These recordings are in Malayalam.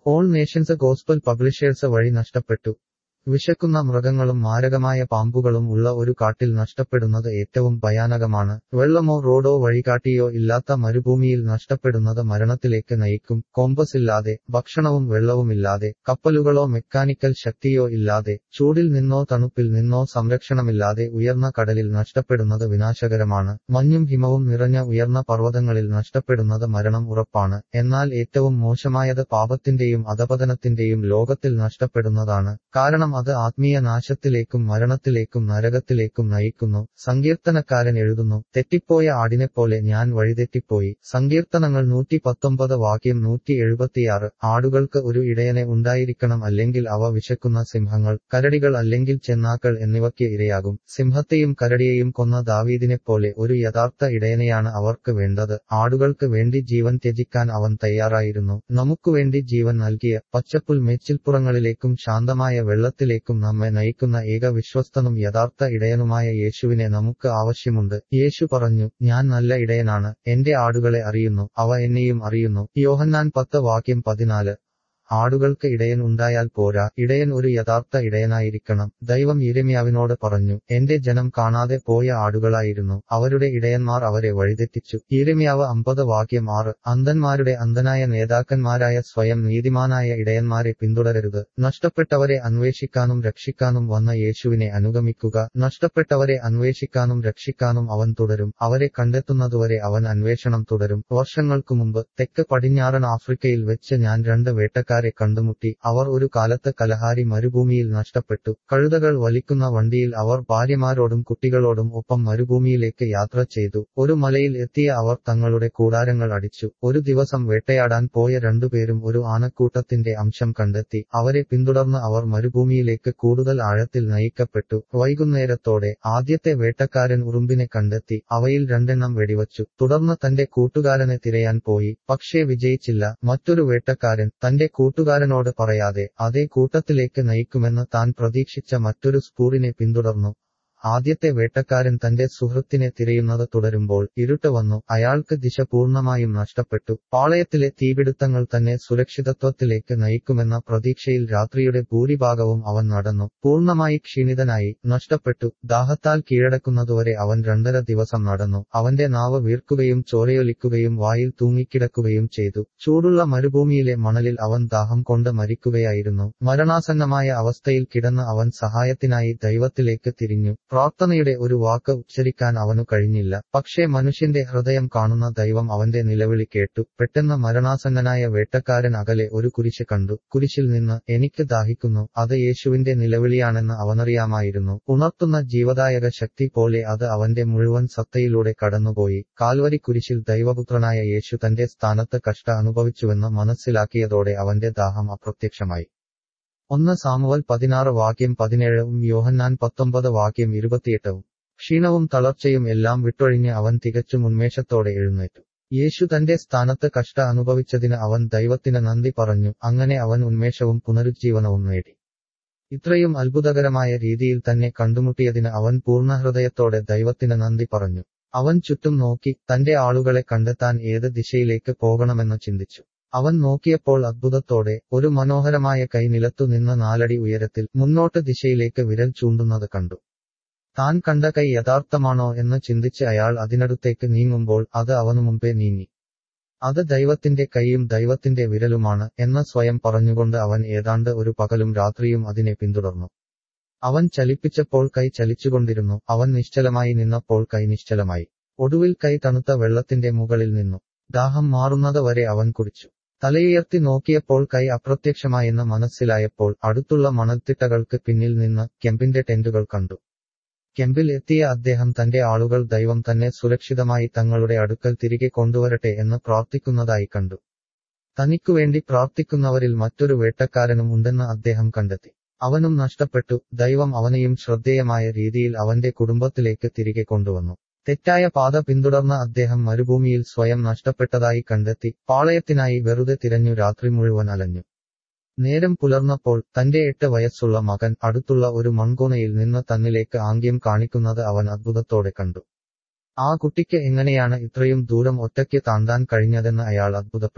ഓൾ നേഷൻസ് ഗോസ്പൽ പബ്ലിഷേഴ്സ് വഴി നഷ്ടപ്പെട്ടു വിശക്കുന്ന മൃഗങ്ങളും മാരകമായ പാമ്പുകളും ഉള്ള ഒരു കാട്ടിൽ നഷ്ടപ്പെടുന്നത് ഏറ്റവും ഭയാനകമാണ് വെള്ളമോ റോഡോ വഴികാട്ടിയോ ഇല്ലാത്ത മരുഭൂമിയിൽ നഷ്ടപ്പെടുന്നത് മരണത്തിലേക്ക് നയിക്കും കോമ്പസ് ഇല്ലാതെ ഭക്ഷണവും വെള്ളവുമില്ലാതെ കപ്പലുകളോ മെക്കാനിക്കൽ ശക്തിയോ ഇല്ലാതെ ചൂടിൽ നിന്നോ തണുപ്പിൽ നിന്നോ സംരക്ഷണമില്ലാതെ ഉയർന്ന കടലിൽ നഷ്ടപ്പെടുന്നത് വിനാശകരമാണ് മഞ്ഞും ഹിമവും നിറഞ്ഞ ഉയർന്ന പർവ്വതങ്ങളിൽ നഷ്ടപ്പെടുന്നത് മരണം ഉറപ്പാണ് എന്നാൽ ഏറ്റവും മോശമായത് പാപത്തിന്റെയും അധപതനത്തിന്റെയും ലോകത്തിൽ നഷ്ടപ്പെടുന്നതാണ് കാരണം അത് ആത്മീയ നാശത്തിലേക്കും മരണത്തിലേക്കും നരകത്തിലേക്കും നയിക്കുന്നു സങ്കീർത്തനക്കാരൻ എഴുതുന്നു തെറ്റിപ്പോയ ആടിനെപ്പോലെ ഞാൻ വഴിതെറ്റിപ്പോയി സങ്കീർത്തനങ്ങൾ നൂറ്റി പത്തൊമ്പത് വാക്യം നൂറ്റി എഴുപത്തിയാറ് ആടുകൾക്ക് ഒരു ഇടയനെ ഉണ്ടായിരിക്കണം അല്ലെങ്കിൽ അവ വിശക്കുന്ന സിംഹങ്ങൾ കരടികൾ അല്ലെങ്കിൽ ചെന്നാക്കൾ എന്നിവയ്ക്ക് ഇരയാകും സിംഹത്തെയും കരടിയെയും കൊന്ന ദാവീദിനെപ്പോലെ ഒരു യഥാർത്ഥ ഇടയനെയാണ് അവർക്ക് വേണ്ടത് ആടുകൾക്ക് വേണ്ടി ജീവൻ ത്യജിക്കാൻ അവൻ തയ്യാറായിരുന്നു നമുക്കുവേണ്ടി ജീവൻ നൽകിയ പച്ചപ്പുൽ മേച്ചിൽപ്പുറങ്ങളിലേക്കും ശാന്തമായ വെള്ളത്തിലേക്കും നമ്മെ നയിക്കുന്ന ഏക വിശ്വസ്തനും യഥാർത്ഥ ഇടയനുമായ യേശുവിനെ നമുക്ക് ആവശ്യമുണ്ട് യേശു പറഞ്ഞു ഞാൻ നല്ല ഇടയനാണ് എന്റെ ആടുകളെ അറിയുന്നു അവ എന്നെയും അറിയുന്നു യോഹന്നാൻ പത്ത് വാക്യം പതിനാല് ആടുകൾക്ക് ഇടയൻ ഉണ്ടായാൽ പോരാ ഇടയൻ ഒരു യഥാർത്ഥ ഇടയനായിരിക്കണം ദൈവം ഇരമ്യാവിനോട് പറഞ്ഞു എന്റെ ജനം കാണാതെ പോയ ആടുകളായിരുന്നു അവരുടെ ഇടയന്മാർ അവരെ വഴിതെറ്റിച്ചു ഇരമ്യാവ് അമ്പത് വാക്യം ആറ് അന്ധന്മാരുടെ അന്ധനായ നേതാക്കന്മാരായ സ്വയം നീതിമാനായ ഇടയന്മാരെ പിന്തുടരരുത് നഷ്ടപ്പെട്ടവരെ അന്വേഷിക്കാനും രക്ഷിക്കാനും വന്ന യേശുവിനെ അനുഗമിക്കുക നഷ്ടപ്പെട്ടവരെ അന്വേഷിക്കാനും രക്ഷിക്കാനും അവൻ തുടരും അവരെ കണ്ടെത്തുന്നതുവരെ അവൻ അന്വേഷണം തുടരും വർഷങ്ങൾക്കു മുമ്പ് തെക്ക് പടിഞ്ഞാറൻ ആഫ്രിക്കയിൽ വെച്ച് ഞാൻ രണ്ട് വേട്ടക്കാർ യാത്രക്കാരെ കണ്ടുമുട്ടി അവർ ഒരു കാലത്ത് കലഹാരി മരുഭൂമിയിൽ നഷ്ടപ്പെട്ടു കഴുതകൾ വലിക്കുന്ന വണ്ടിയിൽ അവർ ഭാര്യമാരോടും കുട്ടികളോടും ഒപ്പം മരുഭൂമിയിലേക്ക് യാത്ര ചെയ്തു ഒരു മലയിൽ എത്തിയ അവർ തങ്ങളുടെ കൂടാരങ്ങൾ അടിച്ചു ഒരു ദിവസം വേട്ടയാടാൻ പോയ രണ്ടുപേരും ഒരു ആനക്കൂട്ടത്തിന്റെ അംശം കണ്ടെത്തി അവരെ പിന്തുടർന്ന് അവർ മരുഭൂമിയിലേക്ക് കൂടുതൽ ആഴത്തിൽ നയിക്കപ്പെട്ടു വൈകുന്നേരത്തോടെ ആദ്യത്തെ വേട്ടക്കാരൻ ഉറുമ്പിനെ കണ്ടെത്തി അവയിൽ രണ്ടെണ്ണം വെടിവച്ചു തുടർന്ന് തന്റെ കൂട്ടുകാരനെ തിരയാൻ പോയി പക്ഷേ വിജയിച്ചില്ല മറ്റൊരു വേട്ടക്കാരൻ തന്റെ കൂട്ടുകാരനോട് പറയാതെ അതേ കൂട്ടത്തിലേക്ക് നയിക്കുമെന്ന് താൻ പ്രതീക്ഷിച്ച മറ്റൊരു സ്പൂറിനെ പിന്തുടർന്നു ആദ്യത്തെ വേട്ടക്കാരൻ തന്റെ സുഹൃത്തിനെ തിരയുന്നത് തുടരുമ്പോൾ ഇരുട്ട് വന്നു അയാൾക്ക് ദിശ പൂർണ്ണമായും നഷ്ടപ്പെട്ടു പാളയത്തിലെ തീപിടുത്തങ്ങൾ തന്നെ സുരക്ഷിതത്വത്തിലേക്ക് നയിക്കുമെന്ന പ്രതീക്ഷയിൽ രാത്രിയുടെ ഭൂരിഭാഗവും അവൻ നടന്നു പൂർണ്ണമായി ക്ഷീണിതനായി നഷ്ടപ്പെട്ടു ദാഹത്താൽ കീഴടക്കുന്നതുവരെ അവൻ രണ്ടര ദിവസം നടന്നു അവന്റെ നാവ് വീർക്കുകയും ചോരയൊലിക്കുകയും വായിൽ തൂങ്ങിക്കിടക്കുകയും ചെയ്തു ചൂടുള്ള മരുഭൂമിയിലെ മണലിൽ അവൻ ദാഹം കൊണ്ട് മരിക്കുകയായിരുന്നു മരണാസന്നമായ അവസ്ഥയിൽ കിടന്ന് അവൻ സഹായത്തിനായി ദൈവത്തിലേക്ക് തിരിഞ്ഞു പ്രാർത്ഥനയുടെ ഒരു വാക്ക് ഉച്ചരിക്കാൻ അവനു കഴിഞ്ഞില്ല പക്ഷേ മനുഷ്യന്റെ ഹൃദയം കാണുന്ന ദൈവം അവന്റെ നിലവിളി കേട്ടു പെട്ടെന്ന് മരണാസന്നനായ വേട്ടക്കാരൻ അകലെ ഒരു കുരിശ് കണ്ടു കുരിശിൽ നിന്ന് എനിക്ക് ദാഹിക്കുന്നു അത് യേശുവിന്റെ നിലവിളിയാണെന്ന് അവനറിയാമായിരുന്നു ഉണർത്തുന്ന ജീവദായക ശക്തി പോലെ അത് അവന്റെ മുഴുവൻ സത്തയിലൂടെ കടന്നുപോയി കാൽവരി കുരിശിൽ ദൈവപുത്രനായ യേശു തന്റെ സ്ഥാനത്ത് കഷ്ട അനുഭവിച്ചുവെന്ന് മനസ്സിലാക്കിയതോടെ അവന്റെ ദാഹം അപ്രത്യക്ഷമായി ഒന്ന് സാമുവൽ പതിനാറ് വാക്യം പതിനേഴും യോഹന്നാൻ പത്തൊമ്പത് വാക്യം ഇരുപത്തിയെട്ടവും ക്ഷീണവും തളർച്ചയും എല്ലാം വിട്ടൊഴിഞ്ഞ് അവൻ തികച്ചും ഉന്മേഷത്തോടെ എഴുന്നേറ്റു യേശു തന്റെ സ്ഥാനത്ത് കഷ്ട അനുഭവിച്ചതിന് അവൻ ദൈവത്തിന് നന്ദി പറഞ്ഞു അങ്ങനെ അവൻ ഉന്മേഷവും പുനരുജ്ജീവനവും നേടി ഇത്രയും അത്ഭുതകരമായ രീതിയിൽ തന്നെ കണ്ടുമുട്ടിയതിന് അവൻ പൂർണ്ണഹൃദയത്തോടെ ദൈവത്തിന് നന്ദി പറഞ്ഞു അവൻ ചുറ്റും നോക്കി തന്റെ ആളുകളെ കണ്ടെത്താൻ ഏത് ദിശയിലേക്ക് പോകണമെന്ന് ചിന്തിച്ചു അവൻ നോക്കിയപ്പോൾ അത്ഭുതത്തോടെ ഒരു മനോഹരമായ കൈ നിലത്തു നിന്ന് നാലടി ഉയരത്തിൽ മുന്നോട്ട് ദിശയിലേക്ക് വിരൽ ചൂണ്ടുന്നത് കണ്ടു താൻ കണ്ട കൈ യഥാർത്ഥമാണോ എന്ന് ചിന്തിച്ച് അയാൾ അതിനടുത്തേക്ക് നീങ്ങുമ്പോൾ അത് അവനു മുമ്പേ നീങ്ങി അത് ദൈവത്തിന്റെ കൈയും ദൈവത്തിന്റെ വിരലുമാണ് എന്ന് സ്വയം പറഞ്ഞുകൊണ്ട് അവൻ ഏതാണ്ട് ഒരു പകലും രാത്രിയും അതിനെ പിന്തുടർന്നു അവൻ ചലിപ്പിച്ചപ്പോൾ കൈ ചലിച്ചുകൊണ്ടിരുന്നു അവൻ നിശ്ചലമായി നിന്നപ്പോൾ കൈ നിശ്ചലമായി ഒടുവിൽ കൈ തണുത്ത വെള്ളത്തിന്റെ മുകളിൽ നിന്നു ദാഹം മാറുന്നത് വരെ അവൻ കുടിച്ചു തലയുയർത്തി നോക്കിയപ്പോൾ കൈ അപ്രത്യക്ഷമായെന്ന് മനസ്സിലായപ്പോൾ അടുത്തുള്ള മണൽത്തിട്ടകൾക്ക് പിന്നിൽ നിന്ന് കെമ്പിന്റെ ടെന്റുകൾ കണ്ടു കെമ്പിൽ എത്തിയ അദ്ദേഹം തന്റെ ആളുകൾ ദൈവം തന്നെ സുരക്ഷിതമായി തങ്ങളുടെ അടുക്കൽ തിരികെ കൊണ്ടുവരട്ടെ എന്ന് പ്രാർത്ഥിക്കുന്നതായി കണ്ടു തനിക്കുവേണ്ടി പ്രാർത്ഥിക്കുന്നവരിൽ മറ്റൊരു വേട്ടക്കാരനും ഉണ്ടെന്ന് അദ്ദേഹം കണ്ടെത്തി അവനും നഷ്ടപ്പെട്ടു ദൈവം അവനെയും ശ്രദ്ധേയമായ രീതിയിൽ അവന്റെ കുടുംബത്തിലേക്ക് തിരികെ കൊണ്ടുവന്നു തെറ്റായ പാത പിന്തുടർന്ന അദ്ദേഹം മരുഭൂമിയിൽ സ്വയം നഷ്ടപ്പെട്ടതായി കണ്ടെത്തി പാളയത്തിനായി വെറുതെ തിരഞ്ഞു രാത്രി മുഴുവൻ അലഞ്ഞു നേരം പുലർന്നപ്പോൾ തന്റെ എട്ട് വയസ്സുള്ള മകൻ അടുത്തുള്ള ഒരു മൺകൂണയിൽ നിന്ന് തന്നിലേക്ക് ആംഗ്യം കാണിക്കുന്നത് അവൻ അത്ഭുതത്തോടെ കണ്ടു ആ കുട്ടിക്ക് എങ്ങനെയാണ് ഇത്രയും ദൂരം ഒറ്റയ്ക്ക് താണ്ടാൻ കഴിഞ്ഞതെന്ന് അയാൾ അത്ഭുതപ്പെട്ടു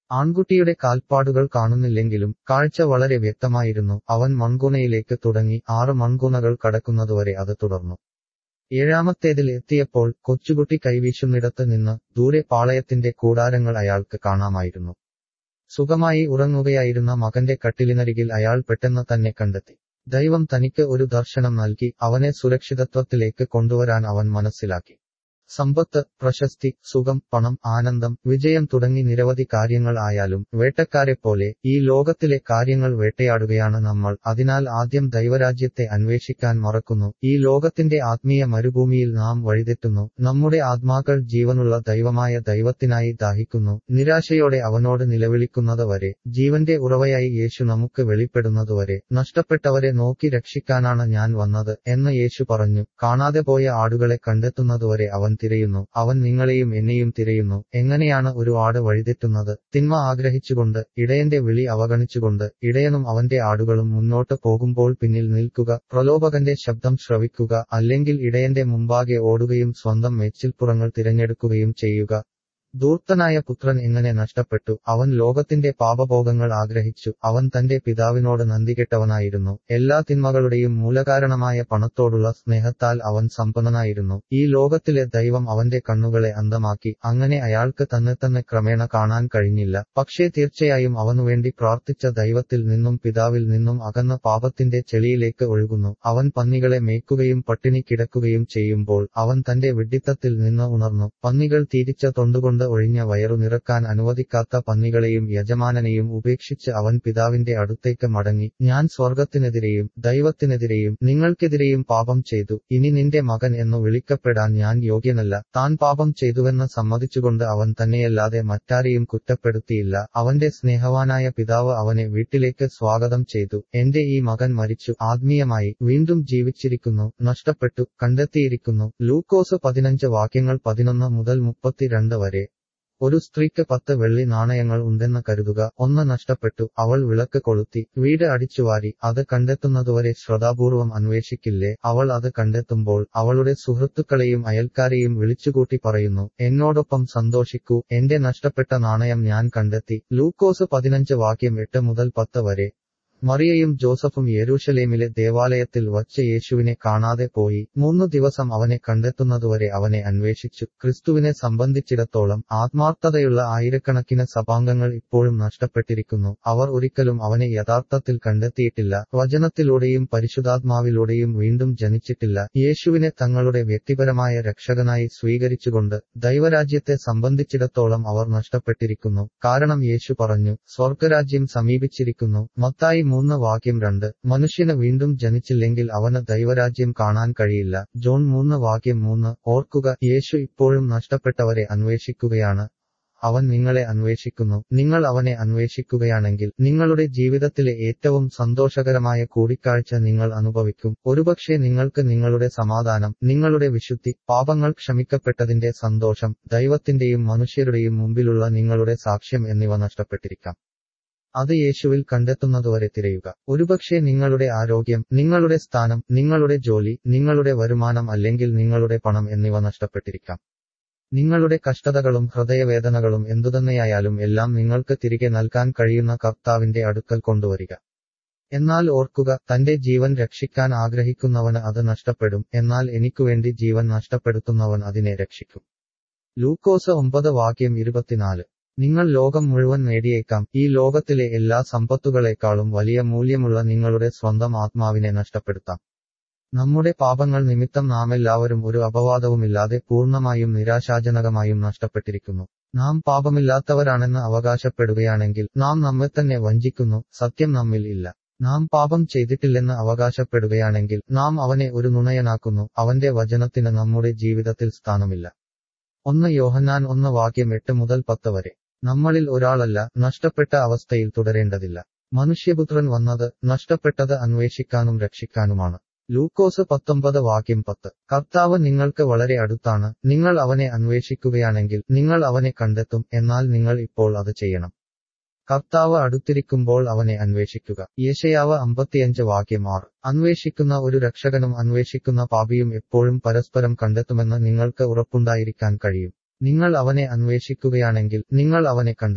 ആൺകുട്ടിയുടെ കാൽപ്പാടുകൾ കാണുന്നില്ലെങ്കിലും കാഴ്ച വളരെ വ്യക്തമായിരുന്നു അവൻ മൺകുനയിലേക്ക് തുടങ്ങി ആറ് മൺകുനകൾ കടക്കുന്നതുവരെ അത് തുടർന്നു ഏഴാമത്തേതിൽ എത്തിയപ്പോൾ കൊച്ചുകുട്ടി കൈവീശുന്നിടത്ത് നിന്ന് ദൂരെ പാളയത്തിന്റെ കൂടാരങ്ങൾ അയാൾക്ക് കാണാമായിരുന്നു സുഖമായി ഉറങ്ങുകയായിരുന്ന മകന്റെ കട്ടിലിനരികിൽ അയാൾ പെട്ടെന്ന് തന്നെ കണ്ടെത്തി ദൈവം തനിക്ക് ഒരു ദർശനം നൽകി അവനെ സുരക്ഷിതത്വത്തിലേക്ക് കൊണ്ടുവരാൻ അവൻ മനസ്സിലാക്കി സമ്പത്ത് പ്രശസ്തി സുഖം പണം ആനന്ദം വിജയം തുടങ്ങി നിരവധി കാര്യങ്ങൾ ആയാലും വേട്ടക്കാരെപ്പോലെ ഈ ലോകത്തിലെ കാര്യങ്ങൾ വേട്ടയാടുകയാണ് നമ്മൾ അതിനാൽ ആദ്യം ദൈവരാജ്യത്തെ അന്വേഷിക്കാൻ മറക്കുന്നു ഈ ലോകത്തിന്റെ ആത്മീയ മരുഭൂമിയിൽ നാം വഴിതെറ്റുന്നു നമ്മുടെ ആത്മാക്കൾ ജീവനുള്ള ദൈവമായ ദൈവത്തിനായി ദാഹിക്കുന്നു നിരാശയോടെ അവനോട് നിലവിളിക്കുന്നത് വരെ ജീവന്റെ ഉറവയായി യേശു നമുക്ക് വെളിപ്പെടുന്നതുവരെ നഷ്ടപ്പെട്ടവരെ നോക്കി രക്ഷിക്കാനാണ് ഞാൻ വന്നത് എന്ന് യേശു പറഞ്ഞു കാണാതെ പോയ ആടുകളെ കണ്ടെത്തുന്നതുവരെ അവൻ തിരയുന്നു അവൻ നിങ്ങളെയും എന്നെയും തിരയുന്നു എങ്ങനെയാണ് ഒരു ആട് വഴിതെറ്റുന്നത് തിന്മ ആഗ്രഹിച്ചുകൊണ്ട് ഇടയന്റെ വിളി അവഗണിച്ചുകൊണ്ട് ഇടയനും അവന്റെ ആടുകളും മുന്നോട്ട് പോകുമ്പോൾ പിന്നിൽ നിൽക്കുക പ്രലോഭകന്റെ ശബ്ദം ശ്രവിക്കുക അല്ലെങ്കിൽ ഇടയന്റെ മുമ്പാകെ ഓടുകയും സ്വന്തം മേച്ചിൽപ്പുറങ്ങൾ തിരഞ്ഞെടുക്കുകയും ചെയ്യുക ധൂർത്തനായ പുത്രൻ എങ്ങനെ നഷ്ടപ്പെട്ടു അവൻ ലോകത്തിന്റെ പാപഭോഗങ്ങൾ ആഗ്രഹിച്ചു അവൻ തന്റെ പിതാവിനോട് നന്ദികെട്ടവനായിരുന്നു എല്ലാ തിന്മകളുടെയും മൂലകാരണമായ പണത്തോടുള്ള സ്നേഹത്താൽ അവൻ സമ്പന്നനായിരുന്നു ഈ ലോകത്തിലെ ദൈവം അവന്റെ കണ്ണുകളെ അന്ധമാക്കി അങ്ങനെ അയാൾക്ക് തന്നെ തന്നെ ക്രമേണ കാണാൻ കഴിഞ്ഞില്ല പക്ഷേ തീർച്ചയായും അവനുവേണ്ടി പ്രാർത്ഥിച്ച ദൈവത്തിൽ നിന്നും പിതാവിൽ നിന്നും അകന്ന പാപത്തിന്റെ ചെളിയിലേക്ക് ഒഴുകുന്നു അവൻ പന്നികളെ മേയ്ക്കുകയും പട്ടിണി കിടക്കുകയും ചെയ്യുമ്പോൾ അവൻ തന്റെ വിഡ്ഢിത്തത്തിൽ നിന്ന് ഉണർന്നു പന്നികൾ തീരിച്ച തൊണ്ടുകൊണ്ട് ഒഴിഞ്ഞ വയറു നിറക്കാൻ അനുവദിക്കാത്ത പന്നികളെയും യജമാനനെയും ഉപേക്ഷിച്ച് അവൻ പിതാവിന്റെ അടുത്തേക്ക് മടങ്ങി ഞാൻ സ്വർഗത്തിനെതിരെയും ദൈവത്തിനെതിരെയും നിങ്ങൾക്കെതിരെയും പാപം ചെയ്തു ഇനി നിന്റെ മകൻ എന്നു വിളിക്കപ്പെടാൻ ഞാൻ യോഗ്യനല്ല താൻ പാപം ചെയ്തുവെന്ന് സമ്മതിച്ചുകൊണ്ട് അവൻ തന്നെയല്ലാതെ മറ്റാരെയും കുറ്റപ്പെടുത്തിയില്ല അവന്റെ സ്നേഹവാനായ പിതാവ് അവനെ വീട്ടിലേക്ക് സ്വാഗതം ചെയ്തു എന്റെ ഈ മകൻ മരിച്ചു ആത്മീയമായി വീണ്ടും ജീവിച്ചിരിക്കുന്നു നഷ്ടപ്പെട്ടു കണ്ടെത്തിയിരിക്കുന്നു ലൂക്കോസ് പതിനഞ്ച് വാക്യങ്ങൾ പതിനൊന്ന് മുതൽ മുപ്പത്തിരണ്ട് വരെ ഒരു സ്ത്രീക്ക് പത്ത് വെള്ളി നാണയങ്ങൾ ഉണ്ടെന്ന് കരുതുക ഒന്ന് നഷ്ടപ്പെട്ടു അവൾ വിളക്ക് കൊളുത്തി വീട് അടിച്ചുവാരി അത് കണ്ടെത്തുന്നതുവരെ ശ്രദ്ധാപൂർവം അന്വേഷിക്കില്ലേ അവൾ അത് കണ്ടെത്തുമ്പോൾ അവളുടെ സുഹൃത്തുക്കളെയും അയൽക്കാരെയും വിളിച്ചുകൂട്ടി പറയുന്നു എന്നോടൊപ്പം സന്തോഷിക്കൂ എന്റെ നഷ്ടപ്പെട്ട നാണയം ഞാൻ കണ്ടെത്തി ലൂക്കോസ് പതിനഞ്ച് വാക്യം എട്ട് മുതൽ പത്ത് വരെ മറിയയും ജോസഫും യെരൂശലേമിലെ ദേവാലയത്തിൽ വച്ച് യേശുവിനെ കാണാതെ പോയി മൂന്നു ദിവസം അവനെ കണ്ടെത്തുന്നതുവരെ അവനെ അന്വേഷിച്ചു ക്രിസ്തുവിനെ സംബന്ധിച്ചിടത്തോളം ആത്മാർത്ഥതയുള്ള ആയിരക്കണക്കിന് സഭാംഗങ്ങൾ ഇപ്പോഴും നഷ്ടപ്പെട്ടിരിക്കുന്നു അവർ ഒരിക്കലും അവനെ യഥാർത്ഥത്തിൽ കണ്ടെത്തിയിട്ടില്ല വചനത്തിലൂടെയും പരിശുദ്ധാത്മാവിലൂടെയും വീണ്ടും ജനിച്ചിട്ടില്ല യേശുവിനെ തങ്ങളുടെ വ്യക്തിപരമായ രക്ഷകനായി സ്വീകരിച്ചുകൊണ്ട് ദൈവരാജ്യത്തെ സംബന്ധിച്ചിടത്തോളം അവർ നഷ്ടപ്പെട്ടിരിക്കുന്നു കാരണം യേശു പറഞ്ഞു സ്വർഗരാജ്യം സമീപിച്ചിരിക്കുന്നു മത്തായി മൂന്ന് വാക്യം രണ്ട് മനുഷ്യന് വീണ്ടും ജനിച്ചില്ലെങ്കിൽ അവന് ദൈവരാജ്യം കാണാൻ കഴിയില്ല ജോൺ മൂന്ന് വാക്യം മൂന്ന് ഓർക്കുക യേശു ഇപ്പോഴും നഷ്ടപ്പെട്ടവരെ അന്വേഷിക്കുകയാണ് അവൻ നിങ്ങളെ അന്വേഷിക്കുന്നു നിങ്ങൾ അവനെ അന്വേഷിക്കുകയാണെങ്കിൽ നിങ്ങളുടെ ജീവിതത്തിലെ ഏറ്റവും സന്തോഷകരമായ കൂടിക്കാഴ്ച നിങ്ങൾ അനുഭവിക്കും ഒരുപക്ഷെ നിങ്ങൾക്ക് നിങ്ങളുടെ സമാധാനം നിങ്ങളുടെ വിശുദ്ധി പാപങ്ങൾ ക്ഷമിക്കപ്പെട്ടതിന്റെ സന്തോഷം ദൈവത്തിന്റെയും മനുഷ്യരുടെയും മുമ്പിലുള്ള നിങ്ങളുടെ സാക്ഷ്യം എന്നിവ നഷ്ടപ്പെട്ടിരിക്കാം അത് യേശുവിൽ കണ്ടെത്തുന്നതുവരെ തിരയുക ഒരുപക്ഷെ നിങ്ങളുടെ ആരോഗ്യം നിങ്ങളുടെ സ്ഥാനം നിങ്ങളുടെ ജോലി നിങ്ങളുടെ വരുമാനം അല്ലെങ്കിൽ നിങ്ങളുടെ പണം എന്നിവ നഷ്ടപ്പെട്ടിരിക്കാം നിങ്ങളുടെ കഷ്ടതകളും ഹൃദയവേദനകളും എന്തുതന്നെയായാലും എല്ലാം നിങ്ങൾക്ക് തിരികെ നൽകാൻ കഴിയുന്ന കർത്താവിന്റെ അടുക്കൽ കൊണ്ടുവരിക എന്നാൽ ഓർക്കുക തന്റെ ജീവൻ രക്ഷിക്കാൻ ആഗ്രഹിക്കുന്നവന് അത് നഷ്ടപ്പെടും എന്നാൽ എനിക്കുവേണ്ടി ജീവൻ നഷ്ടപ്പെടുത്തുന്നവൻ അതിനെ രക്ഷിക്കും ലൂക്കോസ് ഒമ്പത് വാക്യം ഇരുപത്തിനാല് നിങ്ങൾ ലോകം മുഴുവൻ നേടിയേക്കാം ഈ ലോകത്തിലെ എല്ലാ സമ്പത്തുകളെക്കാളും വലിയ മൂല്യമുള്ള നിങ്ങളുടെ സ്വന്തം ആത്മാവിനെ നഷ്ടപ്പെടുത്താം നമ്മുടെ പാപങ്ങൾ നിമിത്തം നാമെല്ലാവരും ഒരു അപവാദവുമില്ലാതെ പൂർണ്ണമായും നിരാശാജനകമായും നഷ്ടപ്പെട്ടിരിക്കുന്നു നാം പാപമില്ലാത്തവരാണെന്ന് അവകാശപ്പെടുകയാണെങ്കിൽ നാം നമ്മെ തന്നെ വഞ്ചിക്കുന്നു സത്യം നമ്മിൽ ഇല്ല നാം പാപം ചെയ്തിട്ടില്ലെന്ന് അവകാശപ്പെടുകയാണെങ്കിൽ നാം അവനെ ഒരു നുണയനാക്കുന്നു അവന്റെ വചനത്തിന് നമ്മുടെ ജീവിതത്തിൽ സ്ഥാനമില്ല ഒന്ന് യോഹന്നാൻ ഒന്ന് വാക്യം എട്ട് മുതൽ പത്ത് വരെ നമ്മളിൽ ഒരാളല്ല നഷ്ടപ്പെട്ട അവസ്ഥയിൽ തുടരേണ്ടതില്ല മനുഷ്യപുത്രൻ വന്നത് നഷ്ടപ്പെട്ടത് അന്വേഷിക്കാനും രക്ഷിക്കാനുമാണ് ലൂക്കോസ് പത്തൊമ്പത് വാക്യം പത്ത് കർത്താവ് നിങ്ങൾക്ക് വളരെ അടുത്താണ് നിങ്ങൾ അവനെ അന്വേഷിക്കുകയാണെങ്കിൽ നിങ്ങൾ അവനെ കണ്ടെത്തും എന്നാൽ നിങ്ങൾ ഇപ്പോൾ അത് ചെയ്യണം കർത്താവ് അടുത്തിരിക്കുമ്പോൾ അവനെ അന്വേഷിക്കുക യേശയാവ് അമ്പത്തിയഞ്ച് വാക്യം ആറ് അന്വേഷിക്കുന്ന ഒരു രക്ഷകനും അന്വേഷിക്കുന്ന പാപിയും എപ്പോഴും പരസ്പരം കണ്ടെത്തുമെന്ന് നിങ്ങൾക്ക് ഉറപ്പുണ്ടായിരിക്കാൻ കഴിയും നിങ്ങൾ അവനെ അന്വേഷിക്കുകയാണെങ്കിൽ നിങ്ങൾ അവനെ കണ്ടെത്തും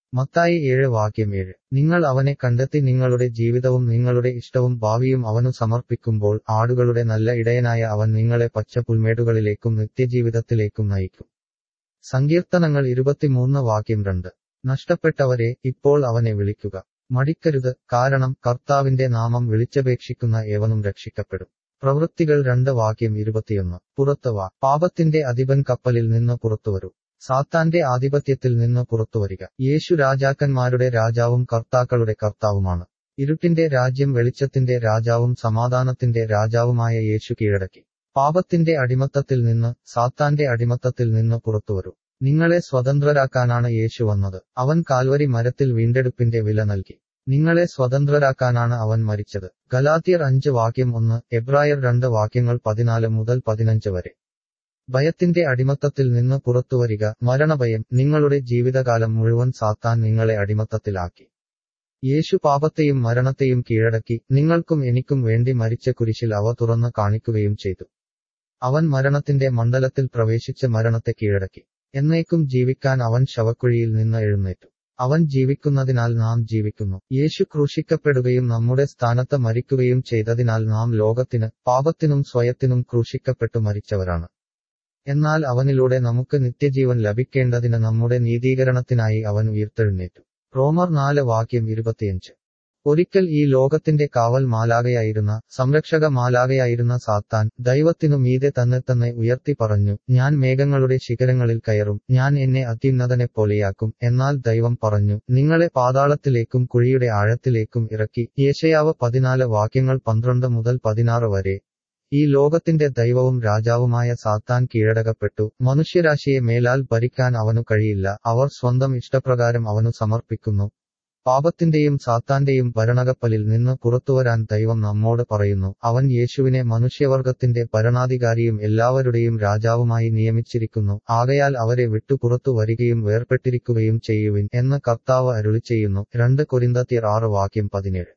മത്തായി ഏഴ് വാക്യം ഏഴ് നിങ്ങൾ അവനെ കണ്ടെത്തി നിങ്ങളുടെ ജീവിതവും നിങ്ങളുടെ ഇഷ്ടവും ഭാവിയും അവനു സമർപ്പിക്കുമ്പോൾ ആടുകളുടെ നല്ല ഇടയനായ അവൻ നിങ്ങളെ പച്ചപ്പുൽമേടുകളിലേക്കും നിത്യജീവിതത്തിലേക്കും നയിക്കും സങ്കീർത്തനങ്ങൾ ഇരുപത്തിമൂന്ന് വാക്യം രണ്ട് നഷ്ടപ്പെട്ടവരെ ഇപ്പോൾ അവനെ വിളിക്കുക മടിക്കരുത് കാരണം കർത്താവിന്റെ നാമം വിളിച്ചപേക്ഷിക്കുന്ന ഏവനും രക്ഷിക്കപ്പെടും പ്രവൃത്തികൾ രണ്ട് വാക്യം ഇരുപത്തിയൊന്ന് പുറത്തു വാ പാപത്തിന്റെ അധിപൻ കപ്പലിൽ നിന്ന് പുറത്തുവരൂ സാത്താന്റെ ആധിപത്യത്തിൽ നിന്ന് പുറത്തുവരിക യേശു രാജാക്കന്മാരുടെ രാജാവും കർത്താക്കളുടെ കർത്താവുമാണ് ഇരുട്ടിന്റെ രാജ്യം വെളിച്ചത്തിന്റെ രാജാവും സമാധാനത്തിന്റെ രാജാവുമായ യേശു കീഴടക്കി പാപത്തിന്റെ അടിമത്തത്തിൽ നിന്ന് സാത്താന്റെ അടിമത്തത്തിൽ നിന്ന് പുറത്തുവരൂ നിങ്ങളെ സ്വതന്ത്രരാക്കാനാണ് യേശു വന്നത് അവൻ കാൽവരി മരത്തിൽ വീണ്ടെടുപ്പിന്റെ വില നൽകി നിങ്ങളെ സ്വതന്ത്രരാക്കാനാണ് അവൻ മരിച്ചത് ഗലാത്തിയർ അഞ്ച് വാക്യം ഒന്ന് എബ്രായർ രണ്ട് വാക്യങ്ങൾ പതിനാല് മുതൽ പതിനഞ്ച് വരെ ഭയത്തിന്റെ അടിമത്തത്തിൽ നിന്ന് പുറത്തുവരിക മരണഭയം നിങ്ങളുടെ ജീവിതകാലം മുഴുവൻ സാത്താൻ നിങ്ങളെ അടിമത്തത്തിലാക്കി യേശു പാപത്തെയും മരണത്തെയും കീഴടക്കി നിങ്ങൾക്കും എനിക്കും വേണ്ടി മരിച്ച കുരിശിൽ അവ തുറന്ന് കാണിക്കുകയും ചെയ്തു അവൻ മരണത്തിന്റെ മണ്ഡലത്തിൽ പ്രവേശിച്ച് മരണത്തെ കീഴടക്കി എന്നേക്കും ജീവിക്കാൻ അവൻ ശവക്കുഴിയിൽ നിന്ന് എഴുന്നേറ്റു അവൻ ജീവിക്കുന്നതിനാൽ നാം ജീവിക്കുന്നു യേശു ക്രൂശിക്കപ്പെടുകയും നമ്മുടെ സ്ഥാനത്ത് മരിക്കുകയും ചെയ്തതിനാൽ നാം ലോകത്തിന് പാപത്തിനും സ്വയത്തിനും ക്രൂശിക്കപ്പെട്ടു മരിച്ചവരാണ് എന്നാൽ അവനിലൂടെ നമുക്ക് നിത്യജീവൻ ലഭിക്കേണ്ടതിന് നമ്മുടെ നീതീകരണത്തിനായി അവൻ ഉയർത്തെഴുന്നേറ്റു റോമർ നാല് വാക്യം ഇരുപത്തിയഞ്ച് ഒരിക്കൽ ഈ ലോകത്തിന്റെ കാവൽ മാലാകയായിരുന്ന സംരക്ഷക മാലാകയായിരുന്ന സാത്താൻ ദൈവത്തിനു മീതെ തന്നെ തന്നെ ഉയർത്തി പറഞ്ഞു ഞാൻ മേഘങ്ങളുടെ ശിഖരങ്ങളിൽ കയറും ഞാൻ എന്നെ അത്യുന്നതനെ പോലെയാക്കും എന്നാൽ ദൈവം പറഞ്ഞു നിങ്ങളെ പാതാളത്തിലേക്കും കുഴിയുടെ ആഴത്തിലേക്കും ഇറക്കി യേശയാവ് പതിനാല് വാക്യങ്ങൾ പന്ത്രണ്ട് മുതൽ പതിനാറ് വരെ ഈ ലോകത്തിന്റെ ദൈവവും രാജാവുമായ സാത്താൻ കീഴടകപ്പെട്ടു മനുഷ്യരാശിയെ മേലാൽ ഭരിക്കാൻ അവനു കഴിയില്ല അവർ സ്വന്തം ഇഷ്ടപ്രകാരം അവനു സമർപ്പിക്കുന്നു പാപത്തിന്റെയും സാത്താന്റെയും ഭരണകപ്പലിൽ നിന്ന് പുറത്തുവരാൻ ദൈവം നമ്മോട് പറയുന്നു അവൻ യേശുവിനെ മനുഷ്യവർഗത്തിന്റെ ഭരണാധികാരിയും എല്ലാവരുടെയും രാജാവുമായി നിയമിച്ചിരിക്കുന്നു ആകയാൽ അവരെ വിട്ടു പുറത്തു വരികയും വേർപെട്ടിരിക്കുകയും ചെയ്യുവിൻ എന്ന് കർത്താവ് അരുളി ചെയ്യുന്നു രണ്ട് കൊരിന്തത്തിയർ ആറ് വാക്യം പതിനേഴ്